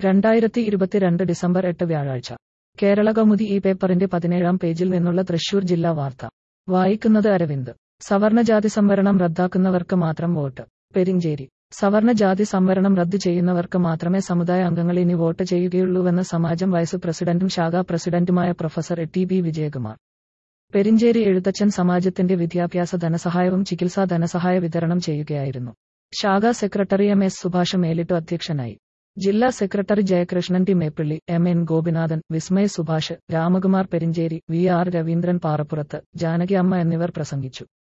രണ്ടായിരത്തി ഇരുപത്തിരണ്ട് ഡിസംബർ എട്ട് വ്യാഴാഴ്ച കേരള കൗമുദി ഈ പേപ്പറിന്റെ പതിനേഴാം പേജിൽ നിന്നുള്ള തൃശൂർ ജില്ലാ വാർത്ത വായിക്കുന്നത് അരവിന്ദ് സവർണജാതി സംവരണം റദ്ദാക്കുന്നവർക്ക് മാത്രം വോട്ട് പെരിഞ്ചേരി സവർണജാതി സംവരണം റദ്ദു ചെയ്യുന്നവർക്ക് മാത്രമേ സമുദായ അംഗങ്ങൾ ഇനി വോട്ട് ചെയ്യുകയുള്ളൂവെന്ന് സമാജം വൈസ് പ്രസിഡന്റും ശാഖാ പ്രസിഡന്റുമായ professor T B Vijayakumar Perincherry Ezhuthachan സമാജത്തിന്റെ വിദ്യാഭ്യാസ ധനസഹായവും ചികിത്സാ ധനസഹായ വിതരണം ചെയ്യുകയായിരുന്നു ശാഖാ secretary M S Subhash Melittu അധ്യക്ഷനായി ജില്ലാ secretary Jayakrishnan T Meppilly M N Gopinathan Vismay Subhash Ramakumar Perincherry V R Raveendran Parappurathu Janaki അമ്മ എന്നിവർ പ്രസംഗിച്ചു